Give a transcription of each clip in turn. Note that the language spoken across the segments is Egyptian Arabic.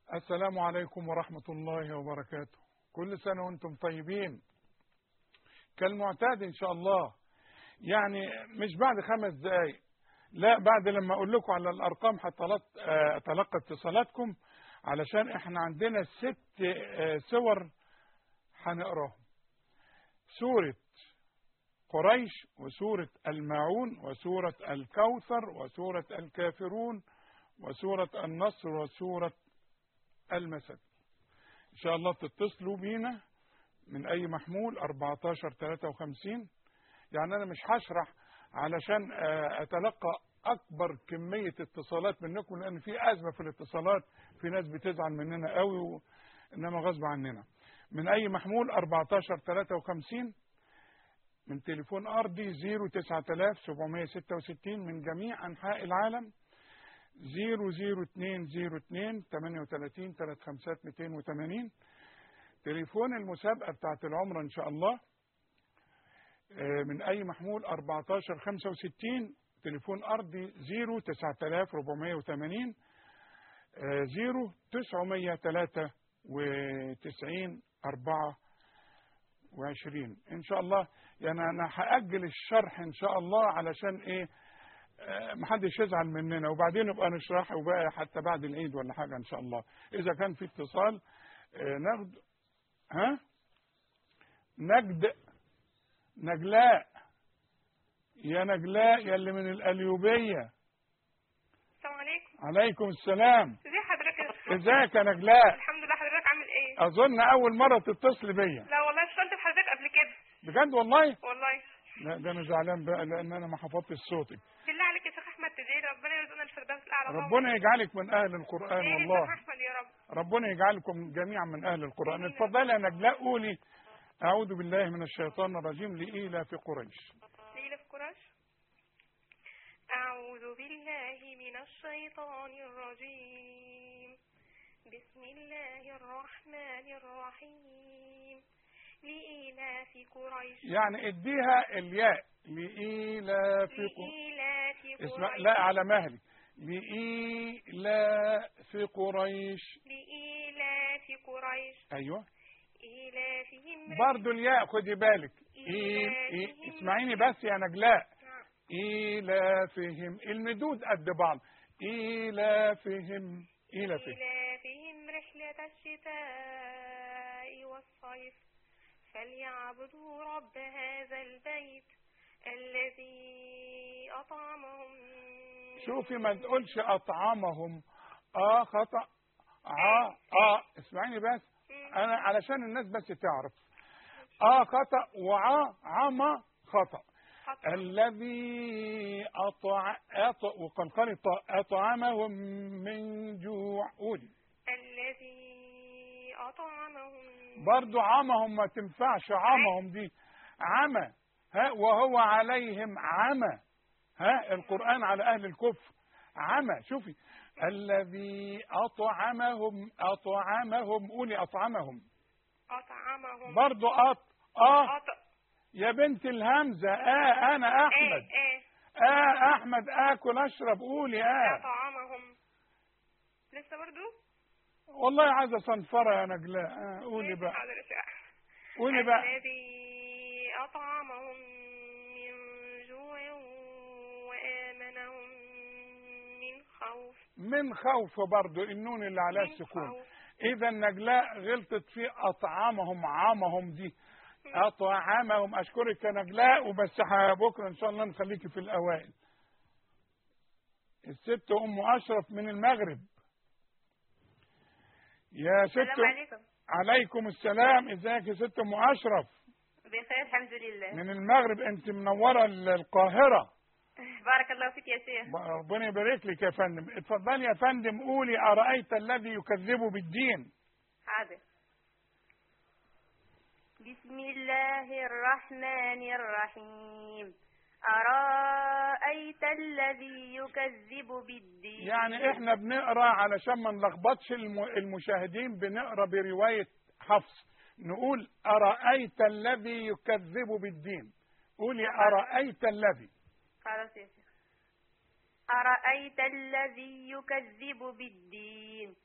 السلام عليكم ورحمة الله وبركاته كل سنة وانتم طيبين كالمعتاد ان شاء الله يعني مش بعد خمس دقايق لا بعد لما اقول لكم على الارقام هتلقى اتصالاتكم علشان احنا عندنا ست سور هنقراهم سورة قريش وسورة الماعون وسورة الكوثر وسورة الكافرون وسورة النصر وسورة المسد ان شاء الله تتصلوا بينا من اي محمول 14 53 يعني انا مش هشرح علشان اتلقى اكبر كمية اتصالات منكم لان في ازمة في الاتصالات في ناس بتزعل مننا قوي و... انما غصب عننا من اي محمول 14 53 من تليفون ارضي 09766 من جميع انحاء العالم 00202 38 35 280 تليفون المسابقة بتاعت العمرة ان شاء الله من اي محمول 14 65 تليفون ارضي 09480 0 993 24 ان شاء الله يعني انا هاجل الشرح ان شاء الله علشان ايه محدش يزعل مننا وبعدين نبقى نشرحه بقى حتى بعد العيد ولا حاجه ان شاء الله اذا كان في اتصال ناخد ها نجد نجلاء يا نجلاء يا اللي من القليوبيه السلام عليكم عليكم السلام ازي حضرتك ازيك يا نجلاء الحمد لله حضرتك عامل ايه اظن اول مره تتصل بيا لا والله اتصلت بحضرتك قبل كده بجد والله والله لا ده انا زعلان بقى لان انا ما حفظتش صوتك بالله عليك يا شيخ احمد تدعي ربنا يرزقنا الفردوس الاعلى ربنا يجعلك من اهل القران إيه والله يا شيخ احمد يا رب ربنا يجعلكم جميعا من اهل القران اتفضلي يا نجلاء قولي اعوذ بالله من الشيطان الرجيم لإيلاف قريش ليلة في قريش أعوذ بالله من الشيطان الرجيم بسم الله الرحمن الرحيم لإيلاف قريش يعني اديها الياء لإيلاف قريش لإيلاف اسمع قريش لا على مهلك لإيلاف قريش لإيلاف قريش ايوه إيلافهم برضو الياء خدي بالك إيه إيه اسمعيني بس يا نجلاء إيلافهم المدود قد بعض إيلافهم إيلافهم إيلافهم رحلة الشتاء والصيف فليعبدوا رب هذا البيت الذي أطعمهم من شوفي ما تقولش أطعمهم آه خطأ آه آه اسمعيني بس أنا علشان الناس بس تعرف آه خطأ وعا عما خطأ خطأ. الذي أطع أطع وقد قال الط- أطعمهم من جوع قولي الذي أطعمهم برضو عمهم ما تنفعش عمهم دي عمى ها وهو عليهم عمى ها القرآن على أهل الكفر عمى شوفي الذي أطعمهم أطعمهم قولي أطعمهم أطعمهم برضو أط آه أط... يا بنت الهمزة آه أنا أحمد إيه إيه آه أحمد آكل أشرب قولي آه أطعمهم لسه برضو والله عايزة صنفرة يا نجلاء آه قولي ماشي، بقى حاضر يا شيخ. قولي بقى الذي أطعمهم من جوع وآمنهم من خوف من خوف برضو النون اللي عليها من السكون خوف. اذا نجلاء غلطت في اطعمهم عمهم دي اطعمهم اشكرك يا نجلاء وبس ح- بكره ان شاء الله نخليكي في الاوائل الست ام اشرف من المغرب يا ست السلام عليكم عليكم السلام ازيك يا ست ام اشرف بخير الحمد لله من المغرب انت منوره ال- القاهره بارك الله فيك يا شيخ ربنا يبارك لك يا فندم اتفضلي يا فندم قولي ارايت الذي يكذب بالدين حاضر بسم الله الرحمن الرحيم أرأيت الذي يكذب بالدين يعني احنا بنقرا علشان ما نلخبطش الم- المشاهدين بنقرا بروايه حفص نقول ارايت الذي يكذب بالدين قولي ارايت الذي خلاص يا شيخ أرأيت الذي يكذب بالدين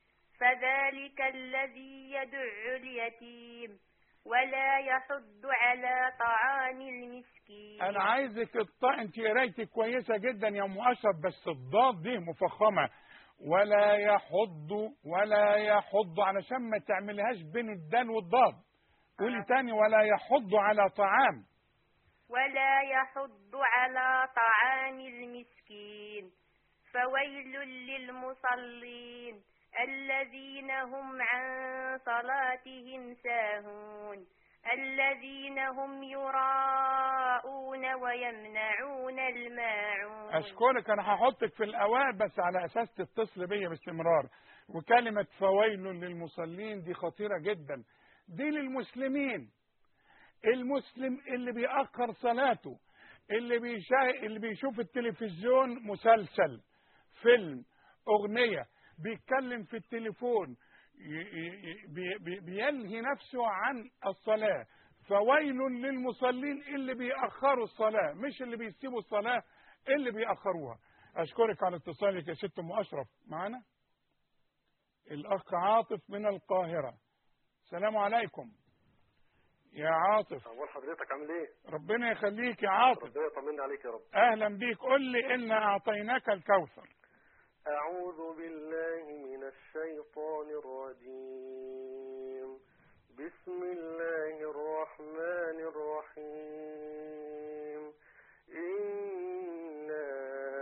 فذلك الذي يدع اليتيم ولا يحض على طعام المسكين انا عايزك الطاء انت قرايتك كويسه جدا يا ام اشرف بس الضاد دي مفخمه ولا يحض ولا يحض علشان ما تعملهاش بين الدال والضاد قولي آه. تاني ولا يحض على طعام ولا يحض على طعام المسكين فويل للمصلين الذين هم عن صلاتهم ساهون الذين هم يراءون ويمنعون الماعون اشكرك انا هحطك في الاوائل بس على اساس تتصل بيا باستمرار وكلمه فويل للمصلين دي خطيره جدا دي للمسلمين المسلم اللي بيأخر صلاته اللي بيشا... اللي بيشوف التلفزيون مسلسل فيلم اغنيه بيتكلم في التليفون ي... ي... بي... بي... بيلهي نفسه عن الصلاه فويل للمصلين اللي بيأخروا الصلاه مش اللي بيسيبوا الصلاه اللي بيأخروها أشكرك على اتصالك يا ست أم أشرف معنا الأخ عاطف من القاهرة السلام عليكم يا عاطف اخبار حضرتك عامل ايه؟ ربنا يخليك يا عاطف ربنا يطمنا عليك يا رب. أهلا بيك قل لي إنا أعطيناك الكوثر اعوذ بالله من الشيطان الرجيم. بسم الله الرحمن الرحيم. إنا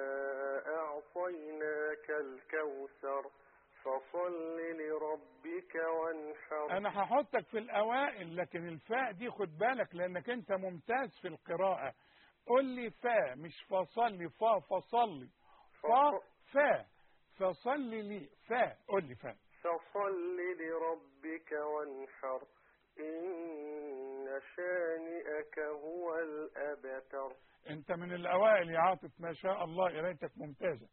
أعطيناك الكوثر فصل لربك وانحر أنا هحطك في الأوائل لكن الفاء دي خد بالك لأنك أنت ممتاز في القراءة قل لي فا مش فصلي فا فصلي فا فا فصلي لي فا قل لي فا فصل لربك وانحر إن شانئك هو الأبتر انت من الاوائل يا عاطف ما شاء الله قرايتك ممتازه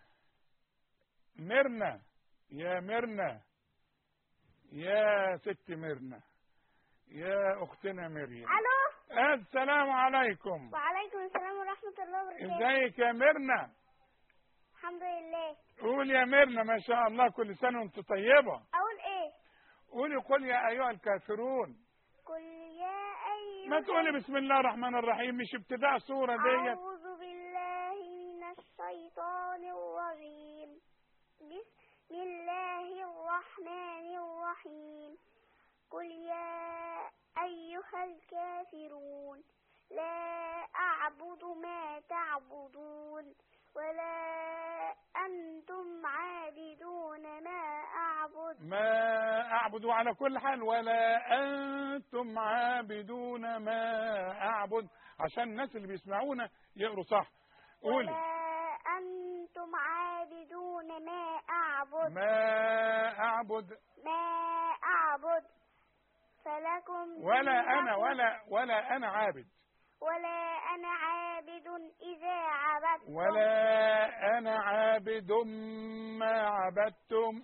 ميرنا يا ميرنا يا ست ميرنا يا اختنا مريم الو السلام عليكم وعليكم السلام ورحمة الله وبركاته ازيك يا ميرنا الحمد لله قول يا ميرنا ما شاء الله كل سنه وانت طيبه اقول ايه قولي قل يا ايها الكافرون قل يا ايها ما تقولي بسم الله الرحمن الرحيم مش ابتداء سوره ديت اعوذ بالله من الشيطان الرجيم بسم الله الرحمن الرحيم قل يا ايها الكافرون لا اعبد ما تعبدون ولا انتم عابدون ما اعبد ما أعبد على كل حال ولا أنتم عابدون ما أعبد عشان الناس اللي بيسمعونا يقروا صح قولي ولا أنتم عابدون ما أعبد ما أعبد ما أعبد فلكم ولا أنا دينكم ولا ولا أنا عابد ولا أنا عابد إذا عبدت ولا أنا عابد ما عبدتم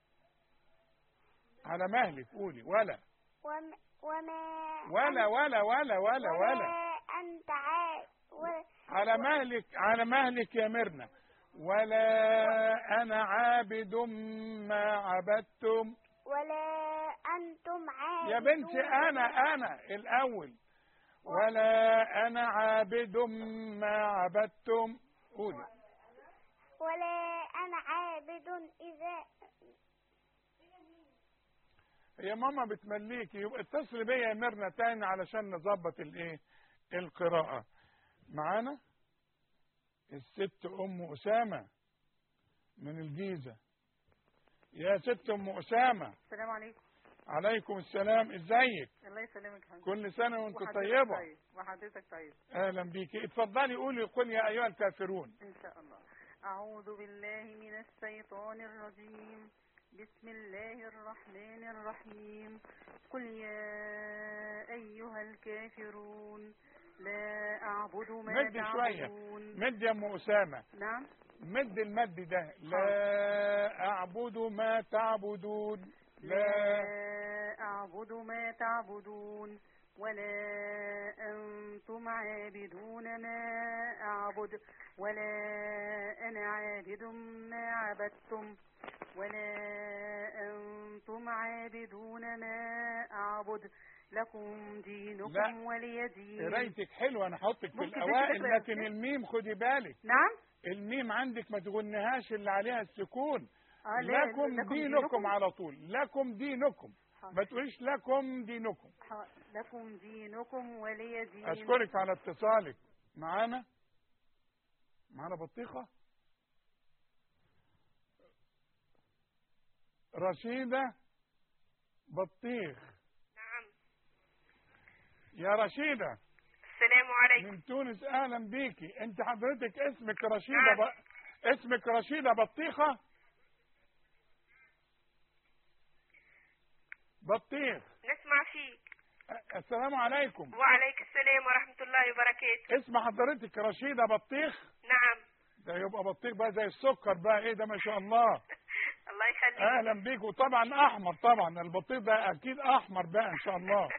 على مهلك قولي ولا وم وما ولا ولا ولا ولا ولا ولا أنت عابد على مهلك على مهلك يا ميرنا ولا أنا عابد ما عبدتم ولا أنتم عابدون يا بنتي أنا أنا الأول ولا أنا عابد ما عبدتم قولي ولا أنا عابد إذا هي ماما بتمليكي يبقى اتصلي بيا يا ميرنا تاني علشان نظبط الايه القراءة معانا الست ام اسامة من الجيزة يا ست ام اسامة السلام عليكم عليكم السلام ازيك الله يسلمك حبيبي كل سنة وانت وحضرتك طيبة طيب وحضرتك طيب اهلا بيكي اتفضلي قولي قل يا ايها الكافرون إن شاء الله أعوذ بالله من الشيطان الرجيم بسم الله الرحمن الرحيم قل يا أيها الكافرون لا أعبد ما مد شوية تعبدون مد يا ام اسامة نعم مد المد ده لا اعبد ما تعبدون لا لا أعبد ما تعبدون ولا أنتم عابدون ما أعبد ولا أنا عابد ما عبدتم ولا عابدون ما أعبد لكم دينكم لا. ولي دين قرايتك حلوه انا احطك في ممكن الاوائل تكتب يا لكن أستاذ؟ الميم خدي بالك نعم الميم عندك ما تغنهاش اللي عليها السكون آه لا، لكم دينكم على طول لكم دينكم ما تقوليش لكم دينكم ح- لكم دينكم ولي دين اشكرك على اتصالك معانا معانا بطيخه رشيده بطيخ نعم يا رشيده السلام عليكم من تونس اهلا بيكي انت حضرتك اسمك رشيده نعم. ب... اسمك رشيده بطيخه بطيخ نسمع فيك أ- السلام عليكم وعليك السلام ورحمة الله وبركاته اسم حضرتك رشيده بطيخ نعم ده يبقى بطيخ بقى زي السكر بقى ايه ده ما شاء الله الله يخليك اهلا بيك وطبعا احمر طبعا البطيخ ده اكيد احمر بقى ان شاء الله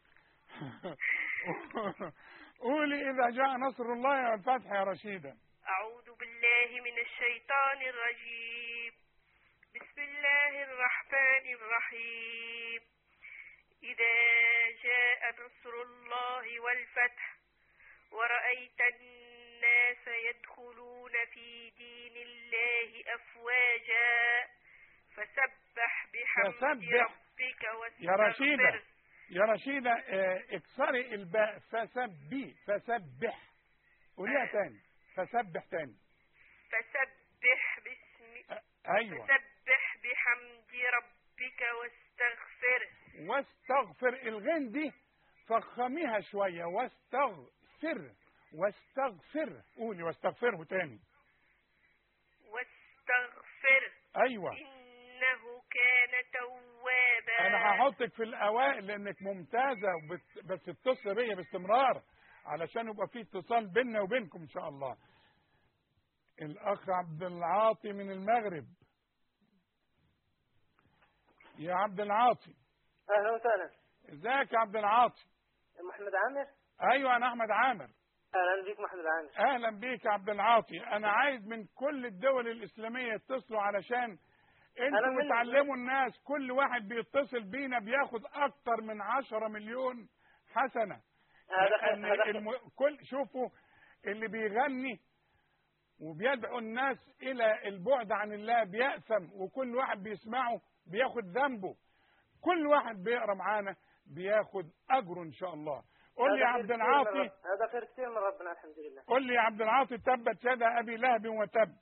قولي اذا جاء نصر الله والفتح يا رشيده أعوذ بالله من الشيطان الرجيم بسم الله الرحمن الرحيم إذا جاء نصر الله والفتح ورأيت الناس يدخلون في دين الله أفواجا فسبح بحمد فسبح. ربك يا رشيدة واستغفره يا رشيدة آه، اكسري الباء فسبي فسبح قوليها تاني فسبح تاني فسبح باسم آه، ايوه فسبح بحمد ربك واستغفره واستغفر الغين دي فخميها شوية واستغفر واستغفر قولي واستغفره تاني واستغفره ايوه إنه كان توابا انا هحطك في الاوائل لانك ممتازة وبت- بس اتصل بيا باستمرار علشان يبقى في اتصال بيننا وبينكم ان شاء الله الاخ عبد العاطي من المغرب يا عبد العاطي اهلا وسهلا ازيك يا عبد العاطي محمد عامر ايوه انا احمد عامر اهلا بيك محمد عامر اهلا بيك يا عبد العاطي انا عايز من كل الدول الاسلاميه يتصلوا علشان أنا انتوا من- بتعلموا الناس كل واحد بيتصل بينا بياخد اكتر من عشرة مليون حسنه هذا خير لأن هذا خير الم... كل شوفوا اللي بيغني وبيدعو الناس الى البعد عن الله بيأثم وكل واحد بيسمعه بياخد ذنبه كل واحد بيقرا معانا بياخد اجره ان شاء الله قول لي يا هذا عبد خير كثير من العاطي رب- هذا خير كثير من ربنا الحمد لله قل لي يا عبد العاطي تبت يد ابي لهب وتب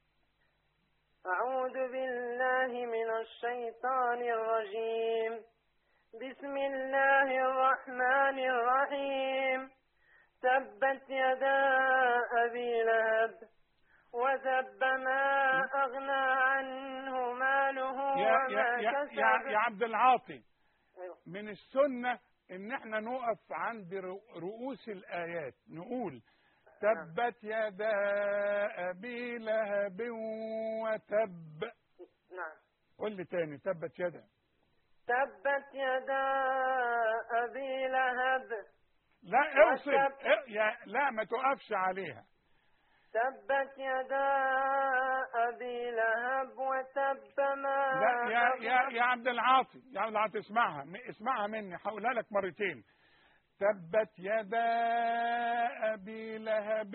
أعوذ بالله من الشيطان الرجيم بسم الله الرحمن الرحيم تبت يدا أبي لهب وتب ما أغنى عنه ماله يا وما يا يا, كسب يا, يا عبد العاطي أيوة. من السنه ان احنا نقف عند رو- رؤوس الايات نقول تبت يدا ابي لهب وتب نعم قل لي تاني تبت يدا تبت يدا أبي لهب لا اوصل وتب. اه- يا لا ما تقفش عليها تبت يدا أبي لهب وتب ما لا يا يا أغنى- يا عبد العاطي يا عبد العاطي اسمعها م- اسمعها مني هقولها لك مرتين تبت يدا ابي لهب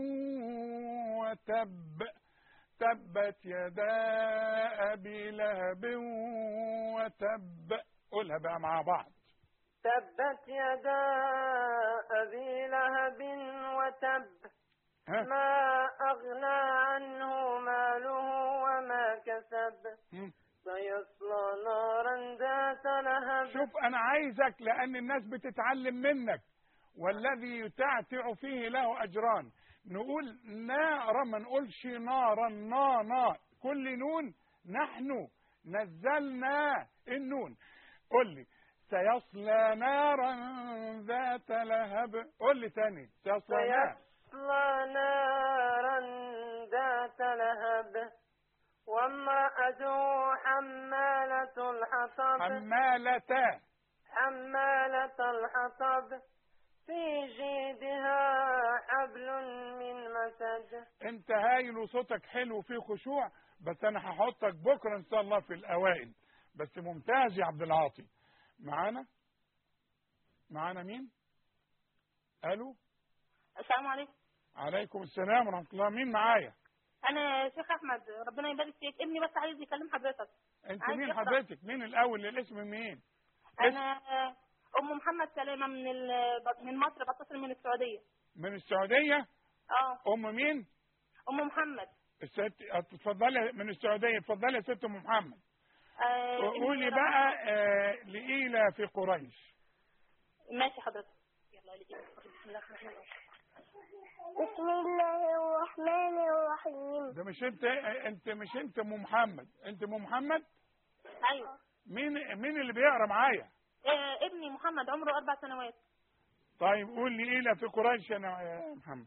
وتب تبت يدا ابي لهب وتب قولها بقى مع بعض تبت يدا أبي لهب وتب ها ما أغنى عنه ماله وما كسب مم. سيصلى نارا ذات لهب شوف انا عايزك لان الناس بتتعلم منك والذي يتعتع فيه له اجران نقول نارا ما نقولش نارا نا نا كل نون نحن نزلنا النون قل لي سيصلى نارا ذات لهب قل لي تاني سيصلى نار سيصلى نارا ذات لهب وامرأته حمالة الحطب حمالة حمالة الحطب في جيدها حبل من مسد انت هايل وصوتك حلو وفيه خشوع بس انا هحطك بكره ان شاء الله في الاوائل بس ممتاز يا عبد العاطي معانا معانا مين الو السلام عليكم عليكم السلام ورحمه الله مين معايا انا شيخ احمد ربنا يبارك فيك ابني بس عايز يكلم حضرتك انت عايز مين يقرأ. حضرتك مين الاول الاسم مين انا ام محمد سلامه من ال- من مصر بتصل من السعوديه من السعوديه اه ام مين ام محمد الست اتفضلي من السعوديه اتفضلي يا ست ام محمد آه قولي ابني بقى آه لإيلة في قريش ماشي حضرتك يلا بسم الله الرحمن الرحيم بسم الله الرحمن الرحيم ده مش انت انت مش انت ام محمد انت ام محمد ايوه مين مين اللي بيقرا معايا آه ابني محمد عمره اربع سنوات طيب قول لي إيلة في قريش انا يا محمد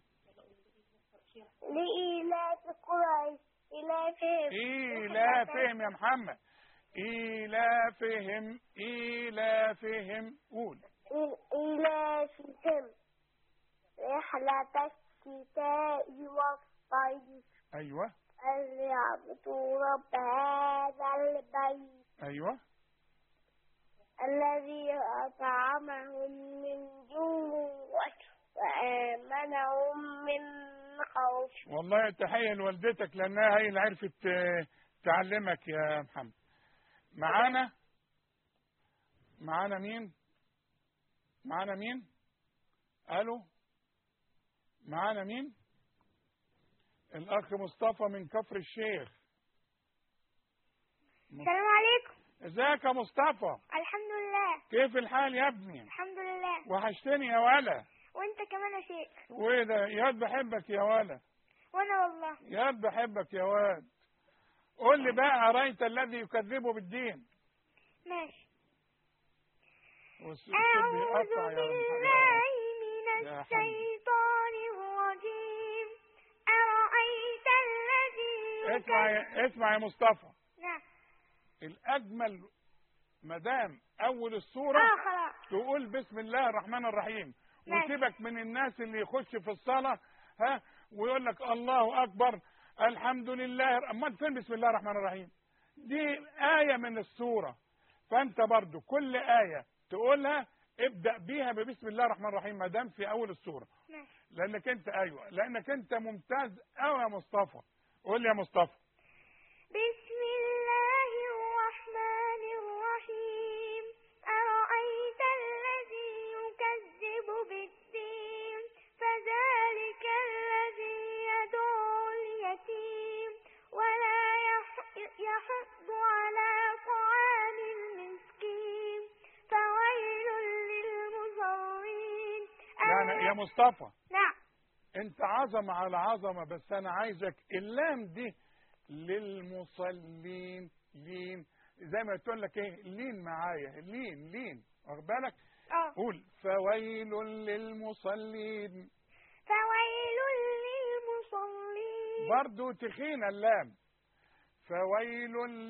لإيلاف قريش إيلافهم إيلافهم يا محمد إيلافهم إيلافهم قول إيلافهم رحلة الشتاء والصيف أيوه فليعبدوا رب هذا البيت أيوه الذي أطعمهم من جوع وآمنهم من خوف والله تحية لوالدتك لأنها هي اللي عرفت آه، تعلمك يا محمد معانا معانا مين معانا مين ألو معانا مين الأخ مصطفى من كفر الشيخ السلام عليكم ازيك يا مصطفى الحمد لله كيف الحال يا ابني الحمد لله وحشتني يا ولا وانت كمان يا شيخ وايه ده ياد بحبك يا ولا وانا والله ياد بحبك يا واد قول لي بقى أرأيت الذي يكذب بالدين ماشي والصوت أعوذ بيقطع يا بالله من يا الشيطان الرجيم أرأيت الذي اسمع يا اسمع يا مصطفى نعم الأجمل مدام أول السورة اه خلاص تقول بسم الله الرحمن الرحيم ماشي. وسيبك من الناس اللي يخش في الصلاة ها ويقول لك الله أكبر الحمد لله أمال فين بسم الله الرحمن الرحيم دي آية من السورة فأنت برضو كل آية تقولها ابدأ بيها ببسم الله الرحمن الرحيم ما دام في أول السورة ماشي لأنك أنت أيوة لأنك أنت ممتاز أوي يا مصطفى قول لي يا مصطفى بسم الله الرحمن الرحيم أرأيت الذي يكذب بالدين فذلك الذي يدعو اليتيم ولا يح- يحض على طعام المسكين فويل للمصلين يعني يا مصطفى نعم انت عظمة على عظمة بس انا عايزك اللام دي للمصلين لين زي ما تقول لك ايه لين معايا لين لين واخد بالك اه قول فويل للمصلين فويل للمصلين برضو تخينة اللام فويل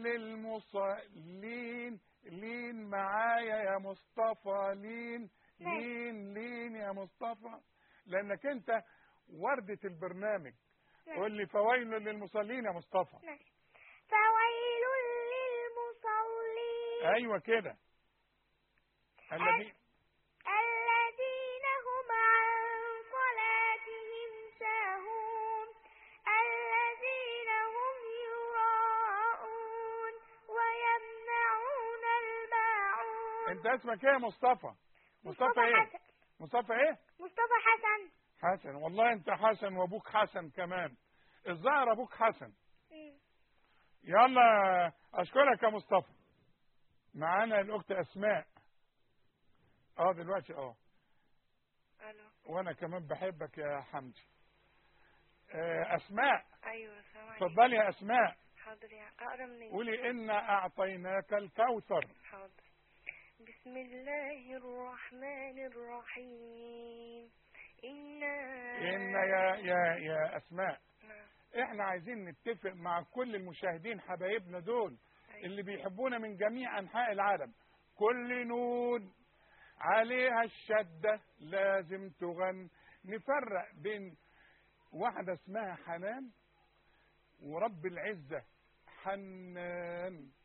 للمصلين لين معايا يا مصطفى لين ماشي. لين لين يا مصطفى لانك انت وردة البرنامج قول لي فويل للمصلين يا مصطفى ماشي. فويل للمصلين ايوه كده الذي الذين هم عن صلاتهم ساهون الذين هم يراءون ويمنعون الماعون انت اسمك ايه يا مصطفى مصطفى ايه حسن مصطفى ايه مصطفى حسن حسن والله انت حسن وابوك حسن كمان الظاهر ابوك حسن مم. يلا اشكرك يا مصطفى معانا الاخت اسماء اه دلوقتي اه الو وانا كمان بحبك يا حمدي آه، اسماء ايوه السلام عليكم اتفضلي يا اسماء حاضر يا اقرا منين قولي انا اعطيناك الكوثر حاضر بسم الله الرحمن الرحيم إنا ان يا يا يا اسماء نعم احنا عايزين نتفق مع كل المشاهدين حبايبنا دول اللي بيحبونا من جميع انحاء العالم كل نون عليها الشدة لازم تغن نفرق بين واحدة اسمها حنان ورب العزة حنان حاضر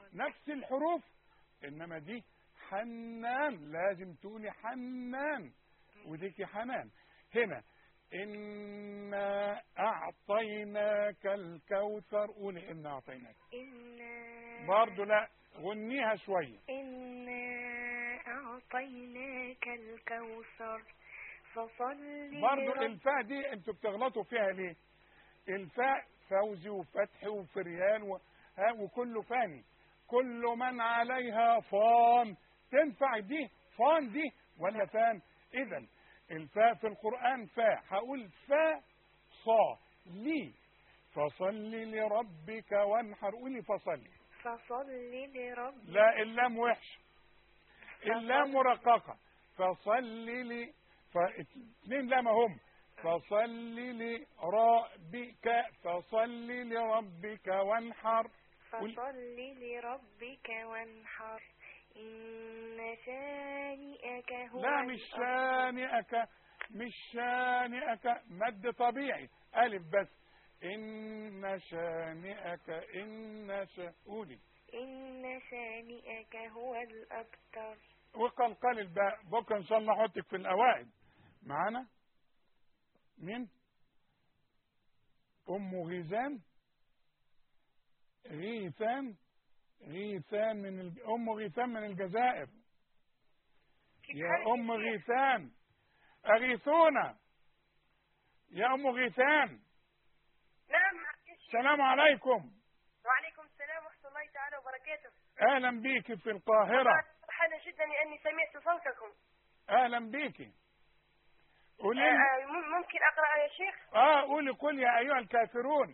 نفس الحروف انما دي حنان لازم تقولي حنان وديكي حنان هنا إنا أعطيناك الكوثر قولي إنا أعطيناك إنا برضو لا غنيها شوية إنا أعطيناك الكوثر فصل برضو لرب- الفاء دي انتوا بتغلطوا فيها ليه الفاء فوزي وفتحي وفريال و... ها وكله فاني كل من عليها فان تنفع دي فان دي ولا فان اذا الفاء في القرآن فاء هقول فاء صا لي فصل لربك وانحر قولي فصل فصل لربك لا اللام وحش اللام مرققة فصل لي فاثنين لام هم فصل لربك فصل لربك وانحر قول- فصل لربك وانحر إن شانئك هو لا مش الأبتر. شانئك مش شانئك مد طبيعي ألف بس إن شانئك إن شا قولي إن شانئك هو الأبتر وقلقل الباء بكره ان شاء الله احطك في الاوائل معانا مين ام غيثان غيثان غيثان من الج... ام غيثان من الجزائر يا ام غيثان اغيثونا يا ام غيثان نعم السلام عليكم وعليكم السلام ورحمة الله تعالى وبركاته اهلا بيك في القاهره فرحانة جدا لأني سمعت صوتكم اهلا بيك قولي لي- آه، مم- ممكن أقرأ يا شيخ اه قولي قل يا ايها الكافرون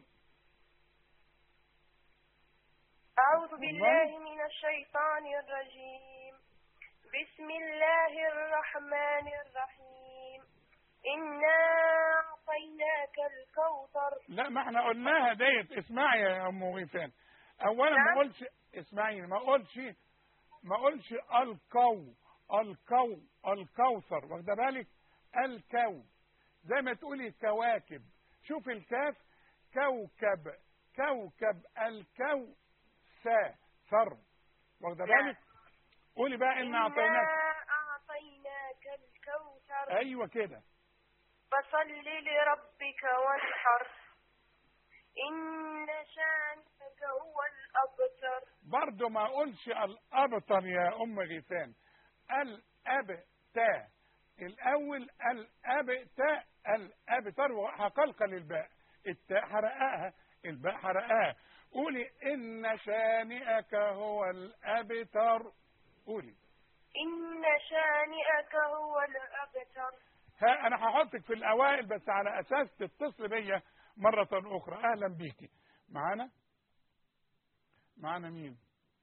أعوذ بالله من الشيطان الرجيم بسم الله الرحمن الرحيم إنا أعطيناك الكوثر لا ما احنا قلناها ديت اسمعي يا ام غيثان اولا ما نعم. قلش اسمعي ما قلش ما قلش الكو الكو الكوثر واخده بالك الكو زي ما تقولي كواكب شوف الكاف كوكب كوكب الكو سا ثر واخده نعم. بالك قولي بقى ان إنا اعطيناك أعطيناك الكوثر ايوه كده فصل لربك وانحر إن شانك هو الأبتر برضه ما اقولش الابتر يا ام غيثان الابتا الاول الابتا الابتر وهقلقل الباء التاء حرقاها الباء حرقاها قولي ان شانئك هو الابتر قولي إن شانئك هو الأبتر ها انا هحطك في الاوائل بس على اساس تتصل بيا مرة اخرى اهلا بيكي معانا معانا مين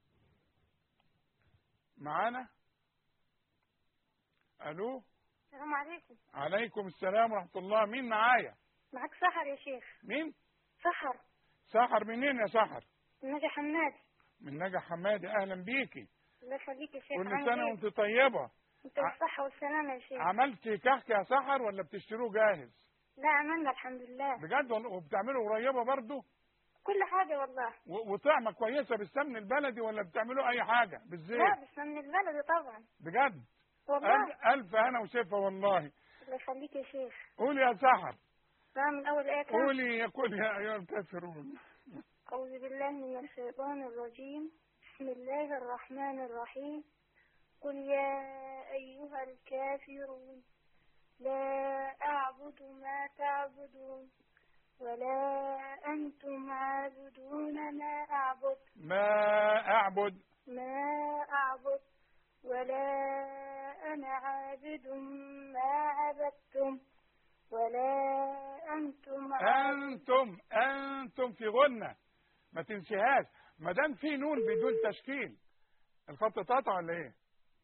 معانا الو السلام عليكم عليكم السلام ورحمة الله مين معايا معك سحر يا شيخ مين سحر سحر منين يا سحر نجا حماد من نجا حمادي اهلا بيكي الله يخليك يا شيخ كل عامل سنة إيه؟ وانت طيبة انت بالصحة والسلامة يا شيخ عملتي كحك يا سحر ولا بتشتروه جاهز لا عملنا الحمد لله بجد والله وبتعملوا قريبة برضو كل حاجة والله و- وطعمة كويسة بالسمن البلدي ولا بتعملوا أي حاجة بالزيت لا بس من البلد طبعا بجد والله ألف, ألف هنا وشفا والله الله يخليك يا شيخ قولي يا سحر بقى من أول آية كام؟ قولي يا قول يا أيها الكافرون أعوذ بالله من الشيطان الرجيم بسم الله الرحمن الرحيم قل يا أيها الكافرون لا أعبد ما تعبدون ولا أنتم عابدون ما أعبد ما أعبد ما أعبد ولا أنا عابد ما عبدتم ولا أنتم عابدون أنتم أنتم في غنة ما تنسيهاش ما دام في نون بدون تشكيل الخط اتقطع ولا إيه؟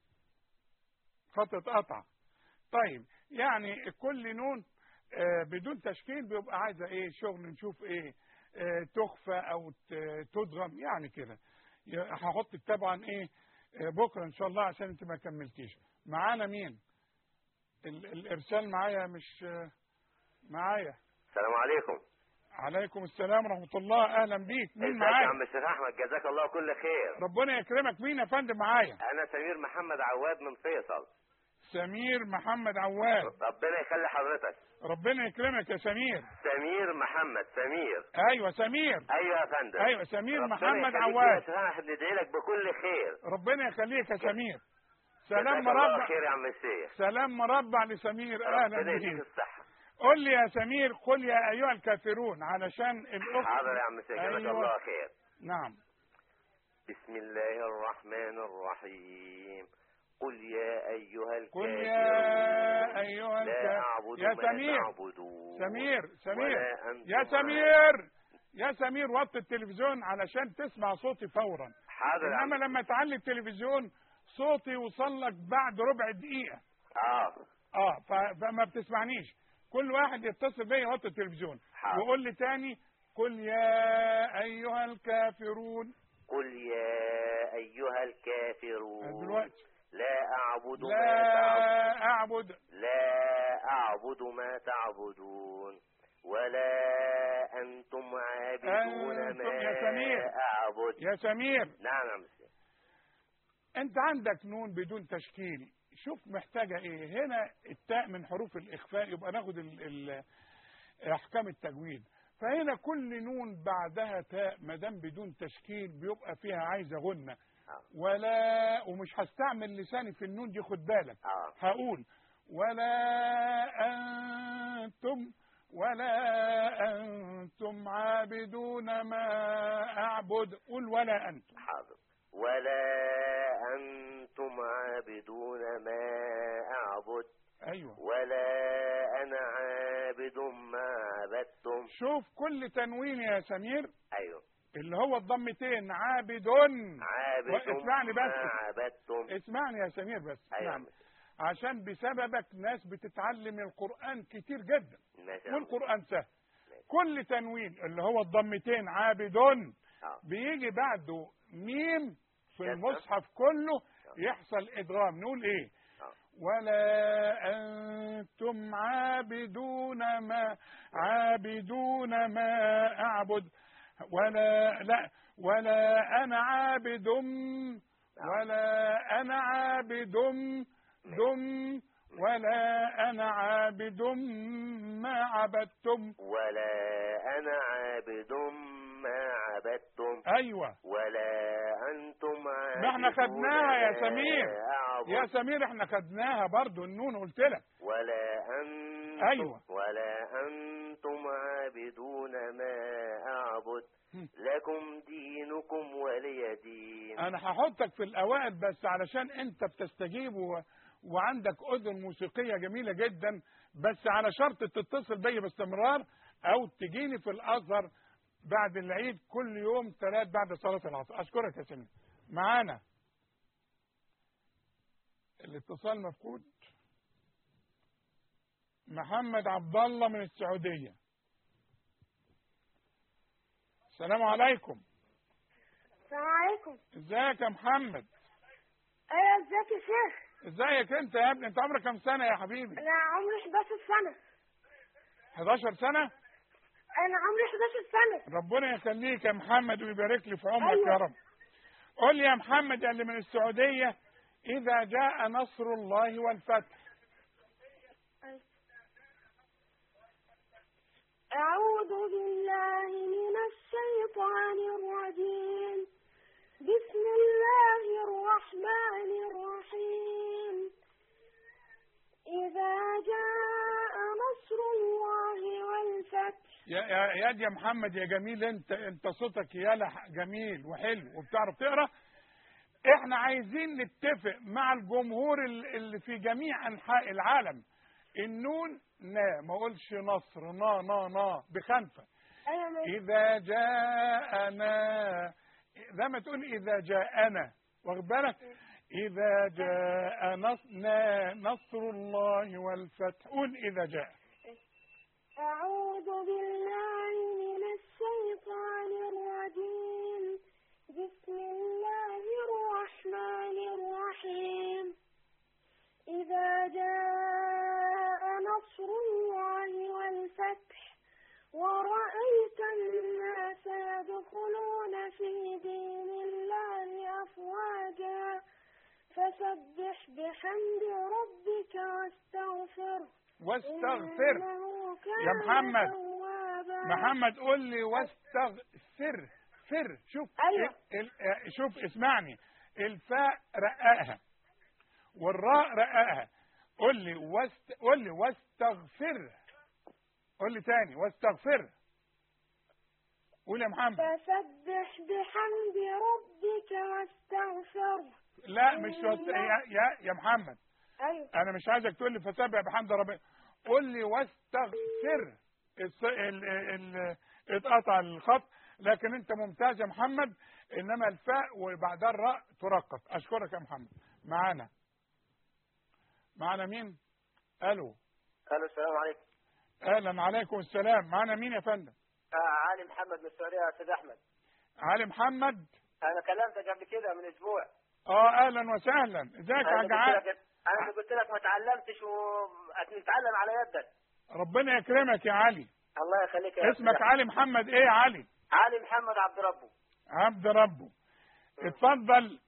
خط اتقطع طيب يعني كل نون آه، بدون تشكيل بيبقى عايزه ايه شغل نشوف ايه آه، تخفى او ت- تدغم يعني كده ي- هحطك طبعا ايه آه، بكره ان شاء الله عشان انت ما كملتيش معانا مين ال- الارسال معايا مش آه، معايا السلام عليكم عليكم السلام ورحمة الله أهلا بيك مين ازيك يا معايا عم الشيخ احمد جزاك الله كل خير ربنا يكرمك مين يا فندم معايا انا سمير محمد عواد من فيصل سمير محمد عواد ربنا يخلي حضرتك ربنا يكرمك يا سمير سمير محمد سمير ايوه سمير ايوه يا فندم ايوه سمير ربنا محمد يخليك يا عواد شيخ احمد ندعي لك بكل خير ربنا يخليك يا سمير سلام جزاك الله مربع خير يا عم الشيخ سلام مربع لسمير ربنا اهلا يديك بيك الصحة قول لي يا سمير قل يا ايها الكافرون علشان الاخت حاضر يا عم الشيخ جزاك أيوة. الله خير نعم بسم الله الرحمن الرحيم قل يا أيها الكافرون قل يا ايها لا الكافرون أعبد يا ما سمير تعبدون سمير سمير ولا أنتم يا سمير يا سمير وطي التلفزيون علشان تسمع صوتي فورا حاضر يا عم انما لما تعلي التلفزيون صوتي يوصل لك بعد ربع دقيقه اه اه ف- فما بتسمعنيش كل واحد يتصل بيا يوطي التلفزيون حاضر. وقول لي تاني قل يا ايها الكافرون قل يا أيها الكافرون دلوقتي لا أعبد ما تعبدون لا اعبد لا أعبد ما تعبدون ولا أنتم عابدون أنتم ما يا سمير. أعبد يا سمير نعم يا مسلم انت عندك نون بدون تشكيل شوف محتاجه ايه هنا التاء من حروف الاخفاء يبقى ناخد ال ال احكام التجويد فهنا كل نون بعدها تاء ما دام بدون تشكيل بيبقى فيها عايزه غنه ولا ومش هستعمل لساني في النون دي خد بالك اه هقول ولا أنتم ولا أنتم عابدون ما أعبد قل ولا أنتم حاضر ولا أنتم عابدون ما أعبد أيوة ولا أنا عابد ما عبدتم شوف كل تنوين يا سمير أيوه اللي هو الضمتين عابد عابد اسمعني ما بس عبدتم اسمعني يا سمير بس أيوه اسمعني عشان بسببك ناس بتتعلم القرآن كتير جدا ماشي يا عم. والقرآن سهل كل تنوين اللي هو الضمتين عابدون آه. بيجي بعده ميم في شدة. المصحف كله يحصل ادغام نقول ايه آه. ولا انتم عابدون ما عابدون ما اعبد ولا لا ولا انا عابد ولا انا عابد دم ولا انا عابد ما عبدتم ولا أنا عابد ما عبدتم ايوه ولا أنتم عابدون ما احنا خدناها يا ما سمير. أعبد يا سمير احنا خدناها برضو النون قلت لك ولا أنتم أيوة. ولا أنتم عابدون ما أعبد هم. لكم دينكم ولي دين انا هحطك في الاوائل بس علشان انت بتستجيب و... وعندك اذن موسيقيه جميله جدا بس على شرط تتصل بيا باستمرار او تجيني في الازهر بعد العيد كل يوم ثلاث بعد صلاه العصر اشكرك يا سمير معانا الاتصال مفقود محمد عبد الله من السعوديه السلام عليكم السلام عليكم ازيك يا محمد ايوه ازيك يا شيخ ازيك انت يا ابني انت عمرك كام سنه يا حبيبي انا عمري 11 سنه 11 سنه انا عمري 11 سنه ربنا يخليك يا محمد ويبارك لي في عمرك أيوة. يا رب قول لي يا محمد يا اللي من السعوديه اذا جاء نصر الله والفتح أعوذ بالله من الشيطان الرجيم بسم الله الرحمن الرحيم إذا جاء نصر الله والفتح يا يا يا دي يا محمد يا جميل انت انت صوتك يالا جميل وحلو وبتعرف تقرا احنا عايزين نتفق مع الجمهور ال- اللي في جميع انحاء العالم النون نا ما اقولش نصر نا نا نا بخنفه أيوة ماشي. إذا جاءنا زي ما تقول إذا جاءنا واخد بالك إذا جاء نص- نصر الله والفتح قول إذا جاء أعوذ بالله من الشيطان الرجيم بسم الله الرحمن الرحيم إذا جاء نصر الله والفتح ورأيت فسبح بحمد ربك واستغفر واستغفر إنه كان يا محمد. توابا. محمد قول لي واستغفر فر شوف أيوة. ال- ال- آه، شوف اسمعني الفاء رققها والراء رققها قول لي واست قول لي واستغفر قول لي تاني واستغفر قول يا محمد فسبح بحمد ربك واستغفر لا مش وست... يا, يا يا محمد أيوة انا مش عايزك تقول لي فسبح بحمد ربك قول لي واستغفر الس... ال... ال... اتقطع الخط لكن انت ممتاز يا محمد انما الفاء وبعدها الراء ترقق اشكرك يا محمد معانا معانا مين الو الو السلام عليكم اهلا عليكم السلام معانا مين يا فندم آه علي محمد من السعوديه يا استاذ احمد علي محمد انا كلمتك قبل كده من اسبوع اه اهلا وسهلا ازيك يا انا قلت جعان لك انا قلت لك ما تعلمتش ونتعلم على يدك ربنا يكرمك يا علي الله يخليك يا اسمك أستاذ علي محمد ايه يا علي علي محمد عبد ربه عبد ربه اتفضل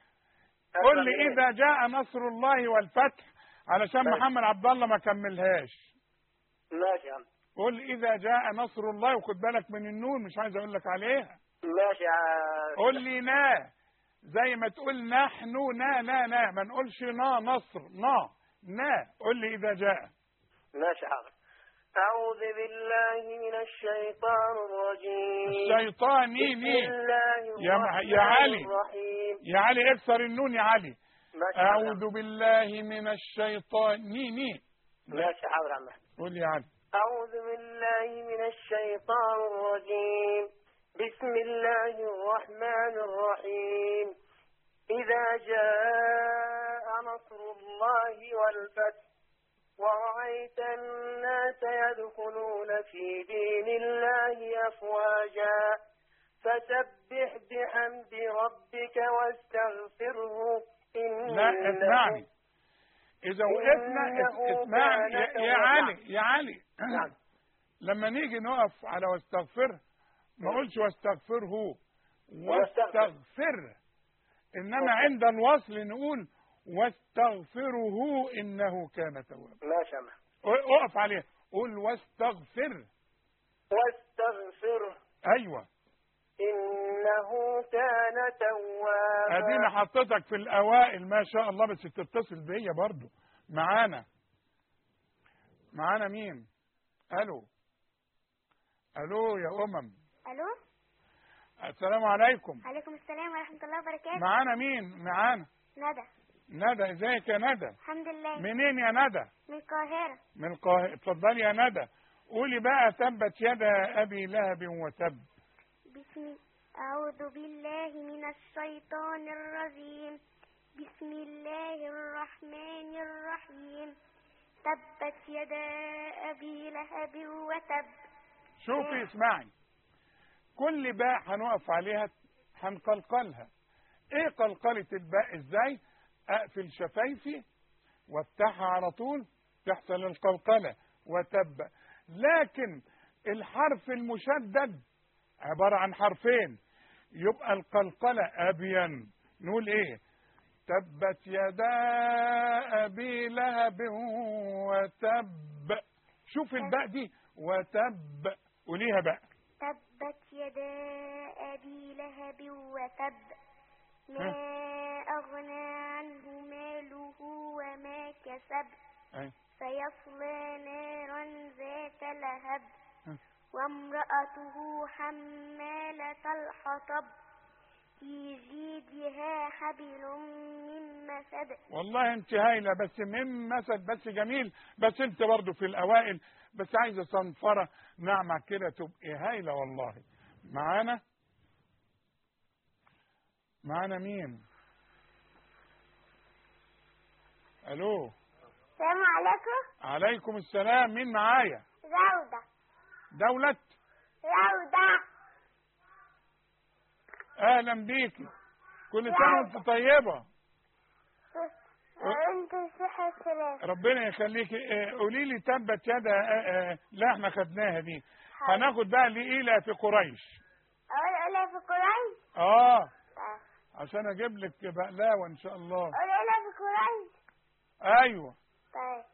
قل لي اذا جاء نصر الله والفتح علشان ماشي. محمد عبد الله ما كملهاش ماشي يا عم قل اذا جاء نصر الله وخد بالك من النون مش عايز اقول لك عليها ماشي يا قل لي نا زي ما تقول نحن نا نا نا ما نقولش نا نصر نا نا قل لي اذا جاء ماشي حاضر أعوذ بالله من الشيطان الرجيم الشيطاني بسم ني الله يا مح- يا الرحمن علي. الرحيم يا علي اكسر النون يا علي ماشي يا عم. اعوذ بالله من الشيطان ني ني ماشي حاضر يا عم قل يا علي أعوذ بالله من الشيطان الرجيم بسم الله الرحمن الرحيم إذا جاء نصر الله والفتح ورأيت الناس يدخلون في دين الله أفواجا فسبح بحمد ربك واستغفره لا إنه اسمعني اذا وقفنا إنه اسمعني يا, كان يا توابا. علي يا علي نعم. لما نيجي نقف على واستغفر ما اقولش واستغفره واستغفر انما عند الوصل نقول واستغفره انه كان توابا ماشي يا عم. اقف عليه قول واستغفر واستغفره ايوه إنه كان توابا ادينا حطيتك في الاوائل ما شاء الله بس تتصل بيا برضو معانا معانا مين الو الو يا امم ألو السلام عليكم عليكم السلام ورحمة الله وبركاته معانا مين معانا ندى ندى ازيك يا ندى الحمد لله منين يا ندى من القاهرة من القاهرة اتفضلي يا ندى قولي بقى تبت يدا ابي لهب وتب بسم أعوذ بالله من الشيطان الرجيم بسم الله الرحمن الرحيم تبت يدا أبي لهب وتب شوفي اسمعي كل باء هنقف عليها هنقلقلها ايه قلقلة الباء ازاي اقفل شفايفي وافتحها على طول تحصل القلقلة وتب لكن الحرف المشدد عبارة عن حرفين يبقى القلقلة ابين نقول ايه تبت يدا ابي لهب وتب شوف الباء دي وتب قوليها بقى تبت يدا أبي لهب وتب ما أغنى عنه ماله وما كسب أي. سيصلى نارا ذات لهب ها. وامرأته حمالة الحطب في جيدها حبل من مسد والله انت هايله بس من مثل بس جميل بس انت برضو في الاوائل بس عايزه صنفره نعمه كده تبقي هايله والله معانا معانا مين الو السلام عليكم عليكم السلام مين معايا روضة دولة روضة اهلا بيكي كل سنه وانت طيبه وانت صحة السلام ربنا يخليكي اه، قولي لي تبت يدا اه، اه، لا احنا خدناها دي هناخد بقى لإيلة في قريش أقول أقولها في قريش اه عشان اجيب لك بقلاوه ان شاء الله أقول أقولها في قريش ايوه طيب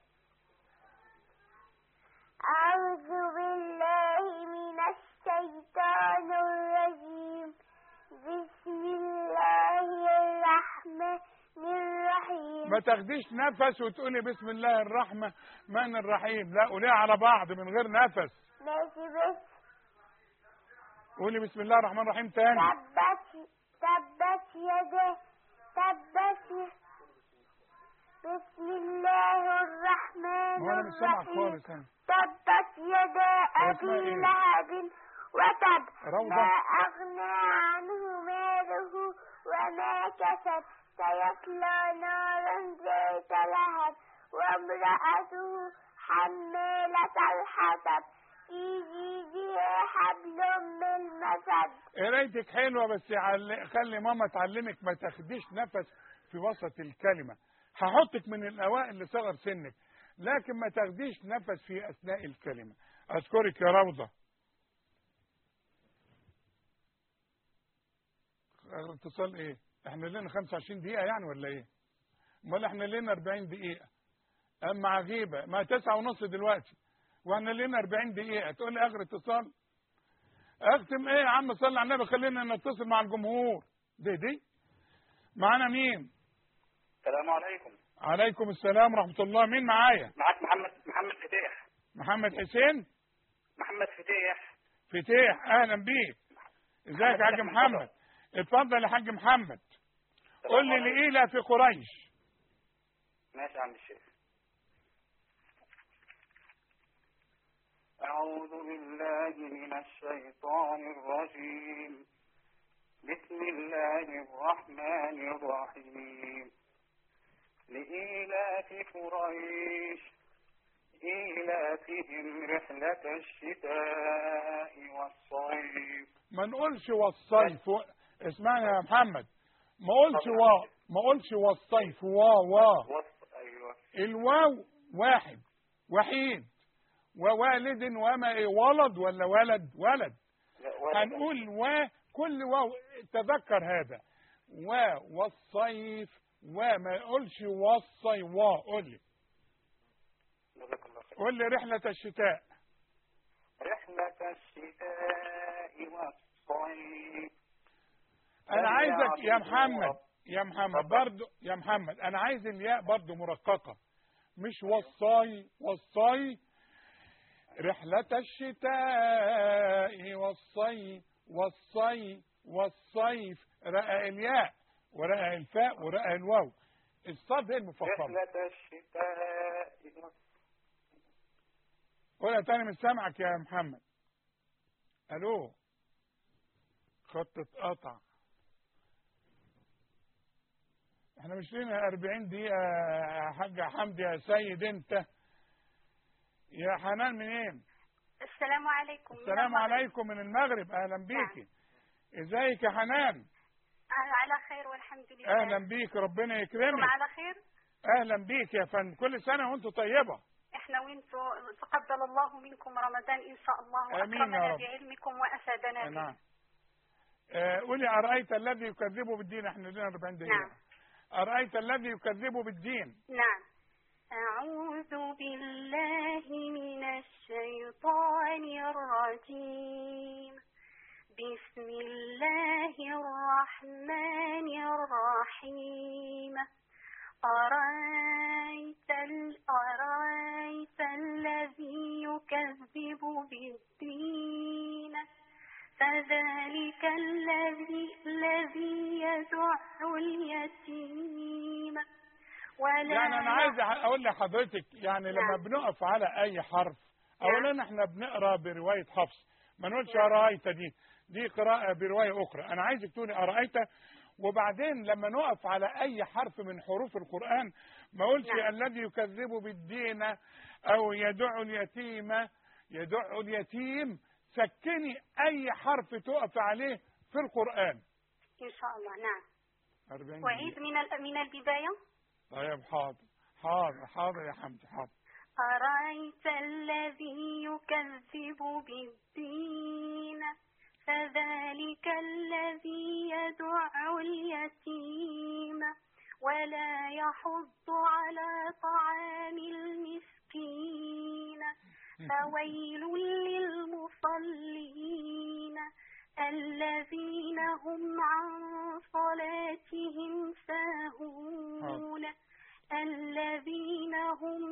أعوذ بالله من الشيطان الرجيم بسم الله الرحمن الرحيم ما تاخديش نفس وتقولي بسم الله الرحمن الرحيم لا قوليها على بعض من غير نفس ماشي بس قولي بسم الله الرحمن الرحيم تاني تبت تبت يده تبت ي- بسم الله الرحمن ما انا مش سامعك الرحيم خالص انا تبت يدا هو أبي اسمها إيه؟ لهب وتب روضة؟ ما أغنى عنه ماله وما كسب سيصلى نارا ذات لهب وامرأته حمالة الحطب في جيدها حبل من مسد قرايتك حلوه بس يعل... خلي ماما تعلمك ما تاخديش نفس في وسط الكلمه هحطك من الاوائل لصغر سنك لكن ما تاخديش نفس في اثناء الكلمه اشكرك يا روضه اتصال ايه احنا لنا 25 دقيقه يعني ولا ايه امال احنا لنا 40 دقيقه اما عجيبه ما تسعة ونص دلوقتي واحنا لنا 40 دقيقه تقول لي اخر اتصال اختم ايه يا عم صلي على النبي خلينا نتصل مع الجمهور دي دي معانا مين السلام عليكم عليكم السلام ورحمه الله مين معايا معك محمد محمد فتيح محمد حسين محمد فتيح فتيح اهلا بيك ازيك يا حاج محمد اتفضل يا حاج محمد قول لي لإيلة في قريش ماشي يا عم الشيخ أعوذ بالله من الشيطان الرجيم بسم الله الرحمن الرحيم لإيلاف قريش إيلافهم رحلة الشتاء والصيف ما نقولش والصيف و... اسمعني يا محمد ما قولش وا ما قولش والصيف وا وا وص... أيوة الواو واحد وحيد ووالد وما إيه ولد ولا ولد ولد لا، ولا- هنقول و كل واو تذكر هذا و والصيف وما يقولش والصي وا قول لي جزاك الله خير قول لي رحلة الشتاء رحلة الشتاء والصيف انا عايزك يا يعبدوا محمد رب- يا محمد اتفضل. برضو يا محمد انا عايز الياء برضو مرققة مش وصاي وصاي رحلة الشتاء والصي والصي والصيف رقى الياء ورقى الفاء ورقى الواو الصاد هي المفخمة رحلة الشتاء والصيف قولها تاني مش سامعك يا محمد الو خط اتقطع احنا مش لنا 40 دقيقة يا حاج حمدي يا سيد انت يا حنان منين السلام عليكم من السلام المغرب. عليكم من المغرب اهلا بيكي ازيك يا حنان أهلا على خير والحمد لله اهلا بيك ربنا أنتم يكرمك على خير اهلا بيك يا فندم كل سنة وانتم طيبة احنا وانتم تقبل الله منكم رمضان ان شاء الله آمين يا واكرمنا رب. بعلمكم وافادنا به نعم آه، قولي أرأيت الذي يكذب بالدين احنا لنا 40 دقيقة نعم. أرأيت الذي يكذب بالدين نعم أعوذ بالله من الشيطان الرجيم بسم الله الرحمن الرحيم أرأيت, ال- أرأيت الذي يكذب بالدين فذلك الذي الذي يدع اليتيم ولا يعني أنا عايز أح- أقول لحضرتك يعني لما نعم. بنقف على أي حرف نعم. أولا احنا بنقرأ برواية حفص ما نقولش أرأيت دي دي قراءة برواية أخرى أنا عايزك تقولي أرأيت وبعدين لما نقف على أي حرف من حروف القرآن ما أقولش نعم. الذي يكذب بالدين أو يدع اليتيم يدع اليتيم سكني أي حرف تقف عليه في القرآن إن شاء الله نعم 40 وعيد دقيقة. من ال- من البداية طيب حاضر حاضر حاضر يا حمدي حاضر أرأيت الذي يكذب بالدين فذلك الذي يدع اليتيم ولا يحض على طعام المسكين فويل للمصلين الذين هم عن صلاتهم ساهون الذين هم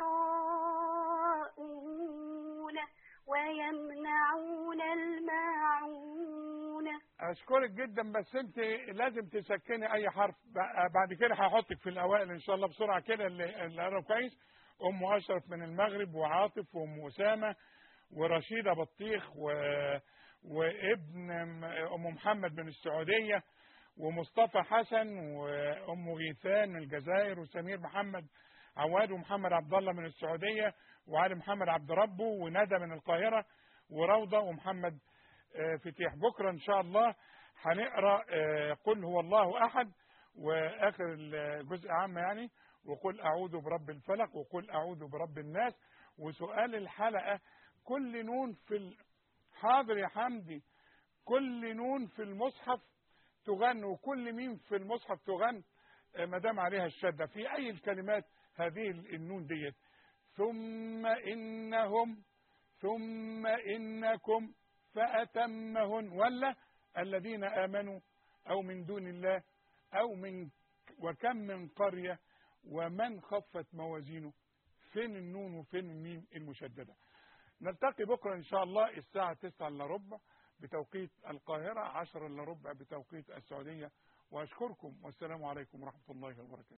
يراءون ويمنعون الماعون اشكرك جدا بس انت لازم تسكني اي حرف ب- بعد كده هحطك في الاوائل ان شاء الله بسرعه كده اللي اللي قرب كويس ام اشرف من المغرب وعاطف وام اسامه ورشيده بطيخ و... وابن م- ام محمد من السعوديه ومصطفى حسن وام غيثان من الجزائر وسمير محمد عواد ومحمد عبد الله من السعوديه وعلي محمد عبد ربه وندى من القاهره وروضه ومحمد آه، فتيح بكره ان شاء الله هنقرا آه، قل هو الله احد واخر الجزء عام يعني وقل اعوذ برب الفلق وقل اعوذ برب الناس وسؤال الحلقه كل نون في ال... حاضر يا حمدي كل نون في المصحف تغن وكل ميم في المصحف تغن آه، ما دام عليها الشده في اي الكلمات هذه النون ديت ثم انهم ثم انكم فأتمهن ولا الذين آمنوا أو من دون الله أو من وكم من قرية ومن خفت موازينه فين النون وفين الميم المشددة نلتقي بكرة إن شاء الله الساعة 9 إلا ربع بتوقيت القاهرة 10 إلا ربع بتوقيت السعودية وأشكركم والسلام عليكم ورحمة الله وبركاته